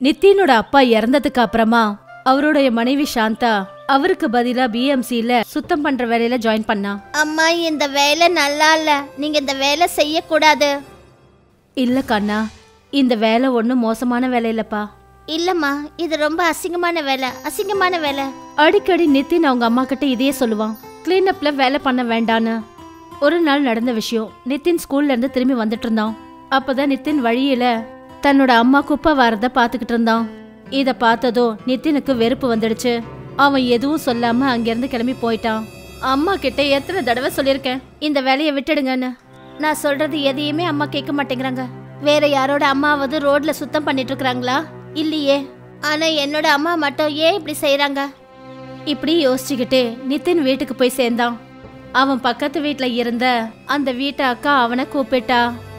நித்தினோட அப்பா இறந்ததுக்கு அப்புறமா அவருடைய மனைவி சாந்தா அவருக்கு பதிலா பிஎம்சில சுத்தம் பண்ற வேலையில ஜாயின் பண்ணா அம்மா இந்த வேலை நல்லா இல்ல நீங்க இந்த வேலை செய்யக்கூடாது இல்ல கண்ணா இந்த வேலை ஒன்றும் மோசமான வேலை இல்லப்பா இல்லம்மா இது ரொம்ப அசிங்கமான வேலை அசிங்கமான வேலை அடிக்கடி நித்தின் அவங்க அம்மா கிட்ட இதையே சொல்லுவான் கிளீனப்ல வேலை பண்ண வேண்டான்னு ஒரு நாள் நடந்த விஷயம் நித்தின் ஸ்கூல்ல இருந்து திரும்பி வந்துட்டு இருந்தான் அப்பதான் நித்தின் வழியில தன்னோட அம்மா குப்பை வாரத பாத்துக்கிட்டு இருந்தான் இத பார்த்ததும் நித்தினுக்கு வெறுப்பு வந்துடுச்சு அவன் எதுவும் சொல்லாம அங்கிருந்து கிளம்பி போயிட்டான் அம்மா கிட்ட எத்தனை தடவை சொல்லியிருக்கேன் இந்த வேலையை விட்டுடுங்கன்னு நான் சொல்றது எதையுமே அம்மா கேட்க மாட்டேங்கிறாங்க வேற யாரோட அம்மாவது ரோட்ல சுத்தம் பண்ணிட்டு இருக்காங்களா இல்லையே ஆனா என்னோட அம்மா மட்டும் ஏன் இப்படி செய்றாங்க இப்படி யோசிச்சுக்கிட்டே நிதின் வீட்டுக்கு போய் சேர்ந்தான் அவன் பக்கத்து வீட்ல இருந்த அந்த வீட்டு அக்கா அவனை கூப்பிட்டா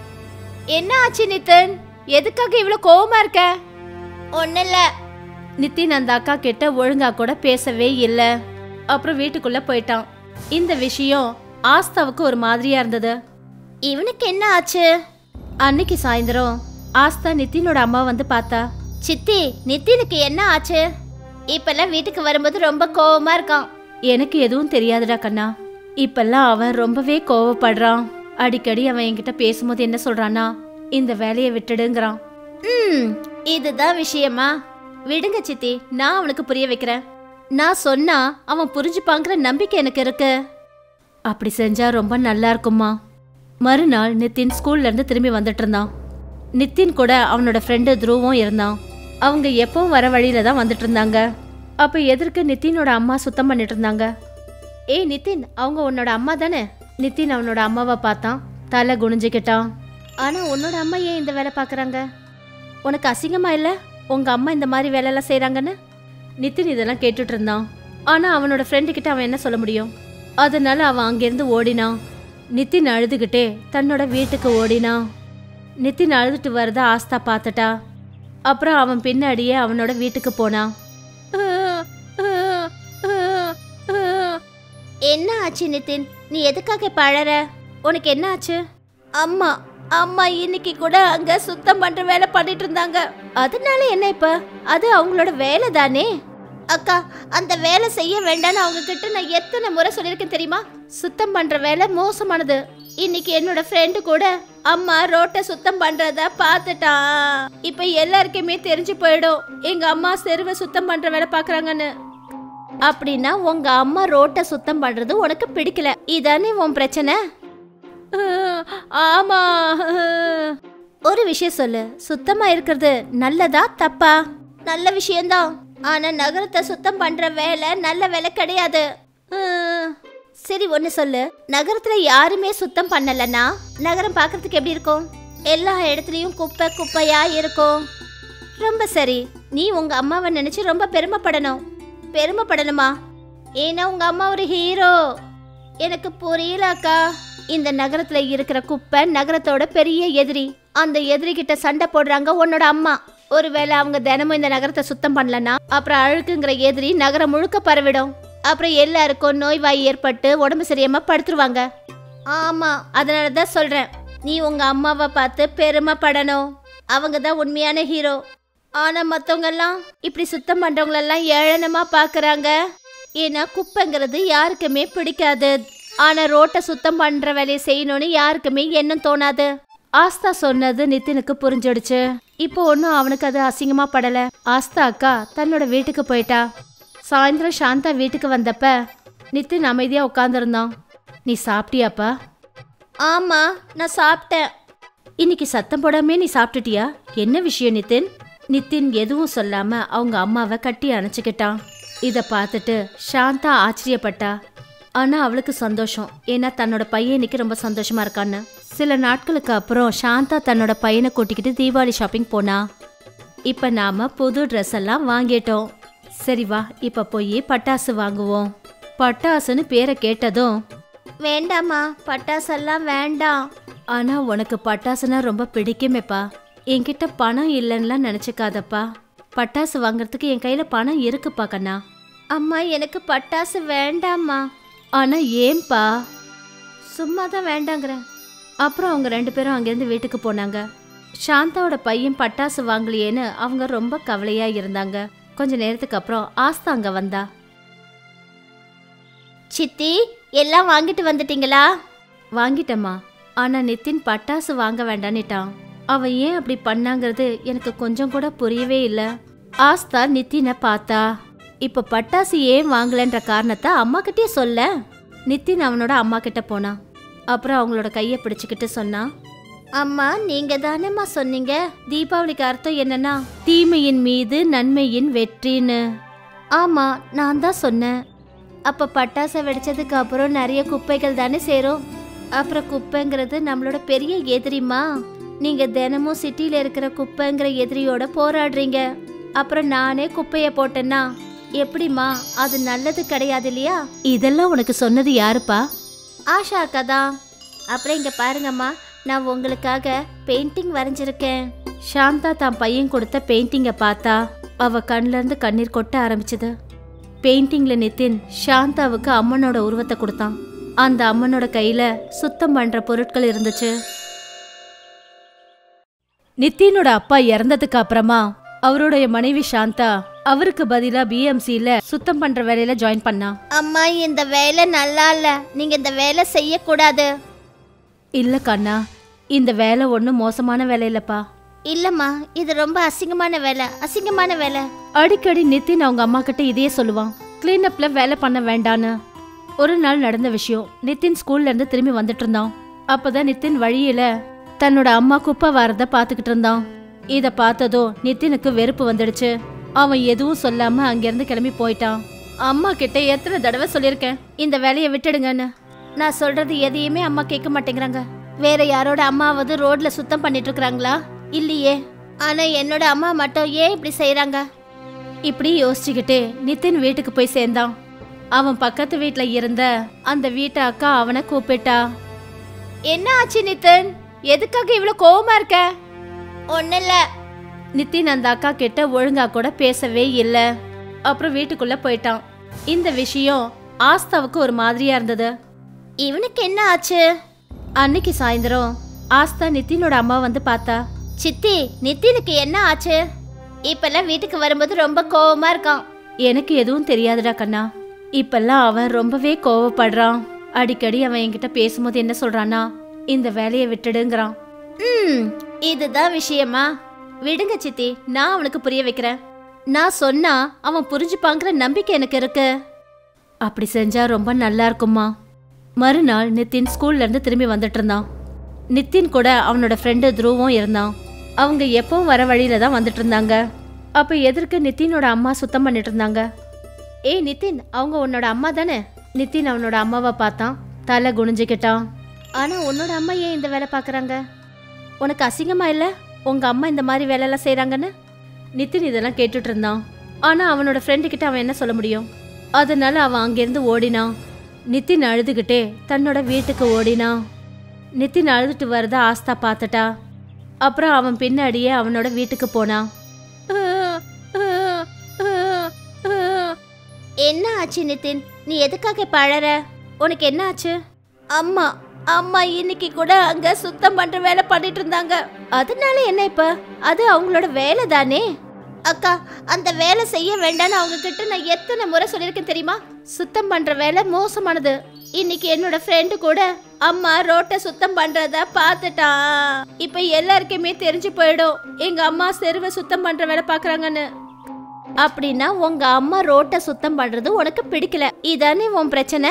என்ன ஆச்சு நித்தன் எதுக்காக இவ்வளவு கோவமா இருக்க ஒண்ணு இல்ல நிதின் அந்த அக்கா கிட்ட ஒழுங்கா கூட பேசவே இல்ல அப்புறம் வீட்டுக்குள்ள போயிட்டான் இந்த விஷயம் ஆஸ்தாவுக்கு ஒரு மாதிரியா இருந்தது இவனுக்கு என்ன ஆச்சு அன்னைக்கு சாயந்தரம் ஆஸ்தா நிதினோட அம்மா வந்து பார்த்தா சித்தி நித்தினுக்கு என்ன ஆச்சு இப்பெல்லாம் வீட்டுக்கு வரும்போது ரொம்ப கோவமா இருக்கான் எனக்கு எதுவும் தெரியாதுடா கண்ணா இப்பெல்லாம் அவன் ரொம்பவே கோவப்படுறான் அடிக்கடி அவன் என்கிட்ட பேசும்போது என்ன சொல்றானா இந்த வேலையை விட்டுடுங்கிறான் ம் இதுதான் விஷயமா விடுங்க சித்தி நான் அவனுக்கு புரிய வைக்கிறேன் நான் சொன்னா அவன் புரிஞ்சுப்பாங்கிற நம்பிக்கை எனக்கு இருக்கு அப்படி செஞ்சா ரொம்ப நல்லா இருக்குமா மறுநாள் நிதின் ஸ்கூல்ல இருந்து திரும்பி வந்துட்டு இருந்தான் நிதின் கூட அவனோட ஃப்ரெண்டு துருவும் இருந்தான் அவங்க எப்பவும் வர வழியில தான் வந்துட்டு இருந்தாங்க அப்ப எதிர்க்க நிதினோட அம்மா சுத்தம் பண்ணிட்டு இருந்தாங்க ஏய் நிதின் அவங்க உன்னோட அம்மா தானே நிதின் அவனோட அம்மாவை பார்த்தான் தலை குனிஞ்சுக்கிட்டான் ஆனா உன்னோட அம்மா ஏன் இந்த வேலை பாக்குறாங்க உனக்கு அசிங்கமா இல்ல உங்க அம்மா இந்த மாதிரி வேலையெல்லாம் செய்றாங்கன்னு நிதின் இதெல்லாம் கேட்டுட்டு இருந்தான் ஆனா அவனோட ஃப்ரெண்டு கிட்ட அவன் என்ன சொல்ல முடியும் அதனால அவன் அங்கிருந்து ஓடினான் நிதின் அழுதுகிட்டே தன்னோட வீட்டுக்கு ஓடினான் நிதின் அழுதுட்டு வரத ஆஸ்தா பார்த்துட்டா அப்புறம் அவன் பின்னாடியே அவனோட வீட்டுக்கு போனான் என்ன ஆச்சு நிதின் நீ எதுக்காக இப்ப அழற உனக்கு என்ன ஆச்சு அம்மா அம்மா இன்னைக்கு கூட அங்க சுத்தம் பண்ற வேலை பண்ணிட்டு இருந்தாங்க அதனால என்ன இப்ப அது அவங்களோட வேலை தானே அக்கா அந்த வேலை செய்ய வேண்டாம்னு அவங்க கிட்ட நான் எத்தனை முறை சொல்லியிருக்கேன் தெரியுமா சுத்தம் பண்ற வேலை மோசமானது இன்னைக்கு என்னோட ஃப்ரெண்டு கூட அம்மா ரோட்டை சுத்தம் பண்றத பார்த்துட்டான் இப்ப எல்லாருக்குமே தெரிஞ்சு போயிடும் எங்க அம்மா செருவை சுத்தம் பண்ற வேலை பாக்குறாங்கன்னு அப்படின்னா உங்க அம்மா ரோட்டை சுத்தம் பண்றது உனக்கு பிடிக்கல இதானே உன் பிரச்சனை ஆமா ஒரு விஷயம் சொல்லு சுத்தமா இருக்கிறது நல்லதா தப்பா நல்ல விஷயம்தான் ஆனா நகரத்தை சுத்தம் பண்ற வேலை நல்ல வேலை கிடையாது ஹம், சரி ஒன்னு சொல்லு நகரத்துல யாருமே சுத்தம் பண்ணலன்னா நகரம் பார்க்கிறதுக்கு எப்படி இருக்கும் எல்லா இடத்துலயும் குப்பை குப்பையா இருக்கும் ரொம்ப சரி நீ உங்க அம்மாவை நினைச்சு ரொம்ப பெருமைப்படணும் பெருமைப்படணுமா ஏன்னா உங்க அம்மா ஒரு ஹீரோ எனக்கு புரியல அக்கா இந்த நகரத்துல இருக்கிற குப்பை நகரத்தோட பெரிய எதிரி அந்த எதிரி கிட்ட சண்டை போடுறாங்க உன்னோட அம்மா ஒருவேளை அவங்க தினமும் இந்த நகரத்தை சுத்தம் பண்ணலன்னா அப்புறம் அழுக்குங்கிற எதிரி நகரம் முழுக்க பரவிடும் அப்புறம் எல்லாருக்கும் நோய்வாய் ஏற்பட்டு உடம்பு சரியாம படுத்துருவாங்க ஆமா அதனால தான் சொல்றேன் நீ உங்க அம்மாவை பார்த்து பெருமைப்படணும் அவங்க தான் உண்மையான ஹீரோ ஆனா மத்தவங்க எல்லாம் இப்படி சுத்தம் பண்றவங்களெல்லாம் ஏளனமா பாக்குறாங்க ஏன்னா குப்பைங்கிறது யாருக்குமே பிடிக்காது ஆனா ரோட்டை சுத்தம் பண்ற வேலையை செய்யணும்னு யாருக்குமே எண்ணம் தோணாது ஆஸ்தா சொன்னது நிதினுக்கு புரிஞ்சிடுச்சு இப்போ ஒன்றும் அவனுக்கு அது அசிங்கமா படல ஆஸ்தா அக்கா தன்னோட வீட்டுக்கு போயிட்டா சாயந்தரம் சாந்தா வீட்டுக்கு வந்தப்ப நிதின் அமைதியா உட்காந்துருந்தான் நீ சாப்பிட்டியாப்பா ஆமா நான் சாப்பிட்டேன் இன்னைக்கு சத்தம் போடாமே நீ சாப்பிட்டுட்டியா என்ன விஷயம் நிதின் நிதின் எதுவும் சொல்லாம அவங்க அம்மாவை கட்டி அணைச்சுக்கிட்டான் இத பார்த்துட்டு சாந்தா ஆச்சரியப்பட்டா ஆனா அவளுக்கு சந்தோஷம் ஏன்னா தன்னோட பையன் இன்னைக்கு ரொம்ப சந்தோஷமா இருக்கான்னு சில நாட்களுக்கு அப்புறம் சாந்தா தன்னோட பையனை கூட்டிக்கிட்டு தீபாவளி ஷாப்பிங் போனா இப்ப நாம புது ட்ரெஸ் எல்லாம் வாங்கிட்டோம் சரி வா இப்ப போய் பட்டாசு வாங்குவோம் பட்டாசுன்னு பேரை கேட்டதும் வேண்டாமா பட்டாசெல்லாம் வேண்டாம் ஆனா உனக்கு பட்டாசுனா ரொம்ப பிடிக்குமேப்பா என்கிட்ட பணம் இல்லைன்னுலாம் நினச்சிக்காதப்பா பட்டாசு வாங்குறதுக்கு என் கையில பணம் இருக்குப்பா கண்ணா அம்மா எனக்கு பட்டாசு வேண்டாம்மா ஆனா ஏன்பா சும்மா தான் வேண்டாங்கிறேன் அப்புறம் அவங்க ரெண்டு பேரும் அங்கேருந்து வீட்டுக்கு போனாங்க சாந்தாவோட பையன் பட்டாசு வாங்கலையேன்னு அவங்க ரொம்ப கவலையா இருந்தாங்க கொஞ்ச நேரத்துக்கு அப்புறம் ஆஸ்தா அங்க வந்தா சித்தி எல்லாம் வாங்கிட்டு வந்துட்டீங்களா வாங்கிட்டம்மா ஆனா நிதின் பட்டாசு வாங்க வேண்டான்னுட்டான் அவன் ஏன் அப்படி பண்ணாங்கிறது எனக்கு கொஞ்சம் கூட புரியவே இல்லை ஆஸ்தா நித்தினை பார்த்தா இப்ப பட்டாசு ஏன் வாங்கலன்ற காரணத்தை அம்மா கிட்டே சொல்ல நித்தின் அவனோட அம்மா கிட்ட போனான் அப்புறம் அவங்களோட கையை பிடிச்சுக்கிட்டு சொன்னான் அம்மா நீங்க தானேம்மா சொன்னீங்க தீபாவளிக்கு அர்த்தம் என்னன்னா தீமையின் மீது நன்மையின் வெற்றின்னு ஆமா நான் தான் சொன்னேன் அப்ப பட்டாசை வெடிச்சதுக்கு அப்புறம் நிறைய குப்பைகள் தானே சேரும் அப்புறம் குப்பைங்கிறது நம்மளோட பெரிய எதிரிமா நீங்க தினமும் சிட்டில இருக்கிற குப்பைங்கிற எதிரியோட போராடுறீங்க அப்புறம் நானே குப்பைய போட்டேன்னா எப்படிம்மா அது நல்லது கிடையாது இல்லையா இதெல்லாம் உனக்கு சொன்னது யாருப்பா ஆஷா அக்கா தான் அப்புறம் இங்க பாருங்கம்மா நான் உங்களுக்காக பெயிண்டிங் வரைஞ்சிருக்கேன் சாந்தா தான் பையன் கொடுத்த பெயிண்டிங்கை பார்த்தா அவ கண்ல இருந்து கண்ணீர் கொட்ட ஆரம்பிச்சது பெயிண்டிங்ல நிதின் சாந்தாவுக்கு அம்மனோட உருவத்தை கொடுத்தான் அந்த அம்மனோட கையில சுத்தம் பண்ற பொருட்கள் இருந்துச்சு நித்தினோட அப்பா இறந்ததுக்கு அப்புறமா அவருடைய மனைவி சாந்தா அவருக்கு பதிலா பிஎம்சில சுத்தம் பண்ற வேலையில ஜாயின் பண்ணா அம்மா இந்த வேலை நல்லா இல்ல நீங்க இந்த வேலை செய்யக்கூடாது இல்ல கண்ணா இந்த வேலை ஒன்றும் மோசமான வேலை இல்லப்பா இல்லம்மா இது ரொம்ப அசிங்கமான வேலை அசிங்கமான வேலை அடிக்கடி நிதின் அவங்க அம்மா கிட்ட இதையே சொல்லுவான் கிளீனப்ல வேலை பண்ண வேண்டான்னு ஒரு நாள் நடந்த விஷயம் நிதின் ஸ்கூல்ல இருந்து திரும்பி வந்துட்டு இருந்தான் அப்பதான் நிதின் வழியில தன்னோட அம்மா குப்பை வாரத பாத்துக்கிட்டு இருந்தான் இத பார்த்ததும் நிதினுக்கு வெறுப்பு வந்துடுச்சு அவன் எதுவும் சொல்லாம அங்கிருந்து கிளம்பி போயிட்டான் அம்மா கிட்ட எத்தனை தடவை சொல்லியிருக்கேன் இந்த வேலையை விட்டுடுங்கன்னு நான் சொல்றது எதையுமே அம்மா கேட்க மாட்டேங்கிறாங்க வேற யாரோட அம்மாவது ரோட்ல சுத்தம் பண்ணிட்டு இருக்காங்களா இல்லையே ஆனா என்னோட அம்மா மட்டும் ஏன் இப்படி செய்றாங்க இப்படி யோசிச்சுக்கிட்டே நிதின் வீட்டுக்கு போய் சேர்ந்தான் அவன் பக்கத்து வீட்ல இருந்த அந்த வீட்டு அக்கா அவனை கூப்பிட்டா என்ன ஆச்சு நிதின் எதுக்காக இவ்வளவு கோவமா இருக்க ஒண்ணு இல்ல நிதின் அந்த அக்கா கிட்ட ஒழுங்கா கூட பேசவே இல்ல அப்புறம் வீட்டுக்குள்ள போயிட்டான் இந்த விஷயம் ஆஸ்தாவுக்கு ஒரு மாதிரியா இருந்தது இவனுக்கு என்ன ஆச்சு அன்னைக்கு சாயந்தரம் ஆஸ்தா நிதினோட அம்மா வந்து பார்த்தா சித்தி நித்தினுக்கு என்ன ஆச்சு இப்பெல்லாம் வீட்டுக்கு வரும்போது ரொம்ப கோவமா இருக்கான் எனக்கு எதுவும் தெரியாதுடா கண்ணா இப்பெல்லாம் அவன் ரொம்பவே கோவப்படுறான் அடிக்கடி அவன் என்கிட்ட பேசும்போது என்ன சொல்றானா இந்த வேலையை விட்டுடுங்கிறான் ம் இதுதான் விஷயமா விடுங்க சித்தி நான் அவனுக்கு புரிய வைக்கிறேன் நான் சொன்னா அவன் புரிஞ்சுப்பாங்கிற நம்பிக்கை எனக்கு இருக்கு அப்படி செஞ்சா ரொம்ப நல்லா இருக்கும்மா மறுநாள் நிதின் ஸ்கூல்ல இருந்து திரும்பி வந்துட்டு இருந்தான் நிதின் கூட அவனோட ஃப்ரெண்டு துருவும் இருந்தான் அவங்க எப்பவும் வர வழியில தான் வந்துட்டு இருந்தாங்க அப்ப எதற்கு நிதினோட அம்மா சுத்தம் பண்ணிட்டு இருந்தாங்க ஏய் நிதின் அவங்க உன்னோட அம்மா தானே நிதின் அவனோட அம்மாவை பார்த்தான் தலை குனிஞ்சுக்கிட்டான் ஆனா உன்னோட அம்மா ஏன் இந்த வேலை பார்க்கறாங்க உனக்கு அசிங்கமா இல்ல உங்க அம்மா இந்த மாதிரி வேலையெல்லாம் செய்றாங்கன்னு நிதின் இதெல்லாம் கேட்டுட்டு இருந்தான் ஆனா அவனோட ஃப்ரெண்டு கிட்ட அவன் என்ன சொல்ல முடியும் அதனால அவன் அங்கிருந்து ஓடினான் நிதின் அழுதுகிட்டே தன்னோட வீட்டுக்கு ஓடினான் நிதின் அழுதுட்டு வரத ஆஸ்தா பார்த்துட்டா அப்புறம் அவன் பின்னாடியே அவனோட வீட்டுக்கு போனான் என்ன ஆச்சு நிதின் நீ எதுக்காக இப்ப அழற உனக்கு என்ன ஆச்சு அம்மா அம்மா இன்னைக்கு கூட அங்க சுத்தம் பண்ற வேலை பண்ணிட்டு இருந்தாங்க அதனால என்ன இப்ப அது அவங்களோட வேலை தானே அக்கா அந்த வேலை செய்ய வேண்டாம்னு அவங்க கிட்ட நான் எத்தனை முறை சொல்லியிருக்கேன் தெரியுமா சுத்தம் பண்ற வேலை மோசமானது இன்னைக்கு என்னோட ஃப்ரெண்டு கூட அம்மா ரோட்டை சுத்தம் பண்றத பார்த்துட்டான் இப்ப எல்லாருக்குமே தெரிஞ்சு போயிடும் எங்க அம்மா தெருவை சுத்தம் பண்ற வேலை பாக்குறாங்கன்னு அப்படின்னா உங்க அம்மா ரோட்டை சுத்தம் பண்றது உனக்கு பிடிக்கல இதானே உன் பிரச்சனை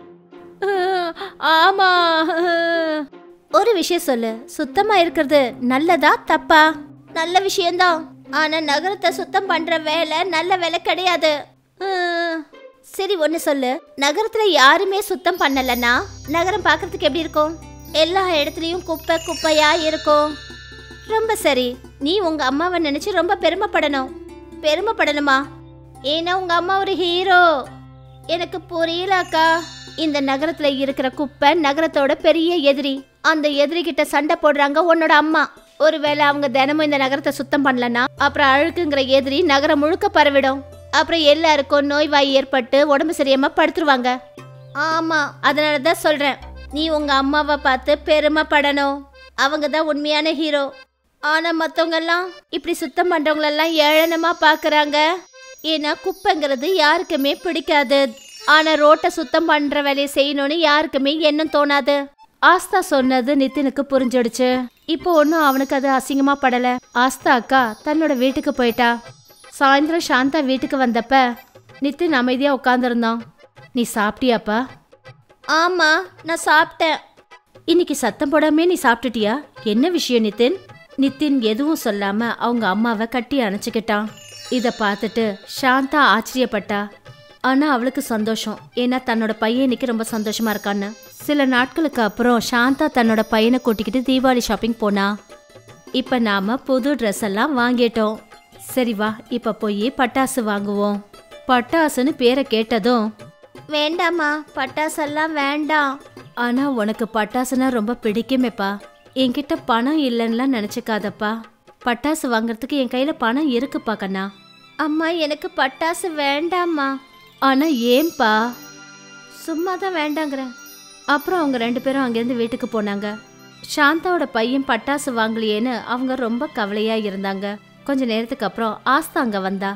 ஆமா ஒரு விஷயம் சொல்லு சுத்தமா இருக்கிறது நல்லதா தப்பா நல்ல விஷயம்தான் ஆனா நகரத்தை சுத்தம் பண்ற வேலை நல்ல வேலை கிடையாது ஹம், சரி ஒன்னு சொல்லு நகரத்துல யாருமே சுத்தம் பண்ணலன்னா நகரம் பார்க்கிறதுக்கு எப்படி இருக்கும் எல்லா இடத்துலயும் குப்பை குப்பையா இருக்கும் ரொம்ப சரி நீ உங்க அம்மாவை நினைச்சு ரொம்ப பெருமைப்படணும் பெருமைப்படணுமா ஏன்னா உங்க அம்மா ஒரு ஹீரோ எனக்கு புரியல அக்கா இந்த நகரத்துல இருக்கிற குப்பை நகரத்தோட பெரிய எதிரி அந்த எதிரி கிட்ட சண்டை போடுறாங்க உன்னோட அம்மா ஒருவேளை அவங்க தினமும் இந்த நகரத்தை சுத்தம் பண்ணலனா அப்புறம் அழுக்குங்கிற எதிரி நகரம் முழுக்க பரவிடும் அப்புறம் எல்லாருக்கும் நோய்வாய் ஏற்பட்டு உடம்பு சரியாம படுத்துருவாங்க ஆமா அதனால தான் சொல்றேன் நீ உங்க அம்மாவை பார்த்து பெருமைப்படணும் அவங்க தான் உண்மையான ஹீரோ ஆனா மத்தவங்க எல்லாம் இப்படி சுத்தம் பண்றவங்க எல்லாம் ஏளனமா பாக்குறாங்க ஏன்னா குப்பைங்கிறது யாருக்குமே பிடிக்காது ஆனா ரோட்டை சுத்தம் பண்ற வேலையை செய்யணும்னு யாருக்குமே எண்ணம் தோணாது ஆஸ்தா சொன்னது நிதினுக்கு புரிஞ்சிடுச்சு இப்போ ஒன்றும் அவனுக்கு அது அசிங்கமா படல ஆஸ்தா அக்கா தன்னோட வீட்டுக்கு போயிட்டா சாயந்தரம் சாந்தா வீட்டுக்கு வந்தப்ப நிதின் அமைதியா உட்காந்துருந்தான் நீ சாப்பிட்டியாப்பா ஆமா நான் சாப்பிட்டேன் இன்னைக்கு சத்தம் போடாமே நீ சாப்பிட்டுட்டியா என்ன விஷயம் நிதின் நிதின் எதுவும் சொல்லாம அவங்க அம்மாவை கட்டி அணைச்சுக்கிட்டான் இத பார்த்துட்டு சாந்தா ஆச்சரியப்பட்டா ஆனா அவளுக்கு சந்தோஷம் ஏன்னா தன்னோட பையன் இன்னைக்கு ரொம்ப சந்தோஷமா இருக்கான்னு சில நாட்களுக்கு அப்புறம் சாந்தா தன்னோட பையனை கூட்டிக்கிட்டு தீபாவளி ஷாப்பிங் போனா இப்ப நாம புது ட்ரெஸ் எல்லாம் வாங்கிட்டோம் சரி வா இப்ப போய் பட்டாசு வாங்குவோம் பட்டாசுன்னு பேரை கேட்டதும் வேண்டாம்மா பட்டாசெல்லாம் வேண்டாம் ஆனா உனக்கு பட்டாசுனா ரொம்ப பிடிக்குமேப்பா என்கிட்ட பணம் இல்லைன்னுலாம் நினைச்சுக்காதப்பா பட்டாசு வாங்குறதுக்கு என் கையில பணம் இருக்குப்பா கண்ணா அம்மா எனக்கு பட்டாசு வேண்டாம்மா ஆனா ஏன்பா சும்மா தான் வேண்டாங்கிறேன் அப்புறம் அவங்க ரெண்டு பேரும் அங்கேருந்து வீட்டுக்கு போனாங்க சாந்தாவோட பையன் பட்டாசு வாங்கலையேன்னு அவங்க ரொம்ப கவலையா இருந்தாங்க கொஞ்ச நேரத்துக்கு அப்புறம் ஆஸ்தா அங்க வந்தா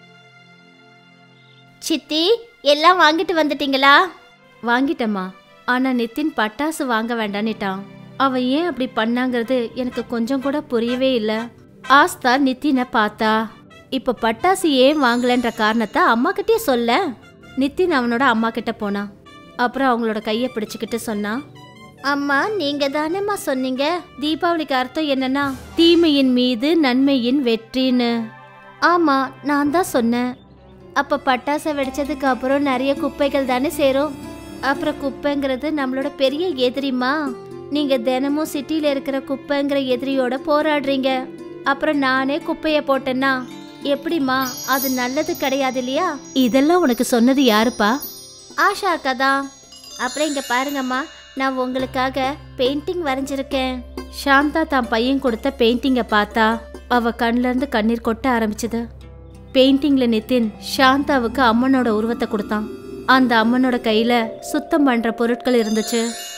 சித்தி எல்லாம் வாங்கிட்டு வந்துட்டீங்களா வாங்கிட்டம்மா ஆனா நிதின் பட்டாசு வாங்க வேண்டான்னுட்டான் அவன் ஏன் அப்படி பண்ணாங்கிறது எனக்கு கொஞ்சம் கூட புரியவே இல்ல ஆஸ்தா நித்தினை பார்த்தா இப்ப பட்டாசு ஏன் வாங்கலன்ற காரணத்தை அம்மா கிட்டே சொல்ல நித்தின் அவனோட அம்மா கிட்ட போனான் அப்புறம் அவங்களோட கையை பிடிச்சுக்கிட்டு சொன்னான் அம்மா நீங்க தானேம்மா சொன்னீங்க தீபாவளிக்கு அர்த்தம் என்னன்னா தீமையின் மீது நன்மையின் வெற்றின்னு ஆமா நான் தான் சொன்னேன் அப்ப பட்டாசை வெடிச்சதுக்கு அப்புறம் நிறைய குப்பைகள் தானே சேரும் அப்புறம் குப்பைங்கிறது நம்மளோட பெரிய எதிரிமா நீங்க தினமும் சிட்டில இருக்கிற குப்பைங்கிற எதிரியோட போராடுறீங்க அப்புறம் நானே குப்பைய போட்டேன்னா எப்படிம்மா அது நல்லது கிடையாது இல்லையா இதெல்லாம் உனக்கு சொன்னது யாருப்பா ஆஷா அக்கா தான் அப்புறம் இங்க பாருங்கம்மா நான் உங்களுக்காக பெயிண்டிங் வரைஞ்சிருக்கேன் சாந்தா தான் பையன் கொடுத்த பெயிண்டிங்கை பார்த்தா அவ கண்ல இருந்து கண்ணீர் கொட்ட ஆரம்பிச்சது பெயிண்டிங்ல நிதின் சாந்தாவுக்கு அம்மனோட உருவத்தை கொடுத்தான் அந்த அம்மனோட கையில சுத்தம் பண்ற பொருட்கள் இருந்துச்சு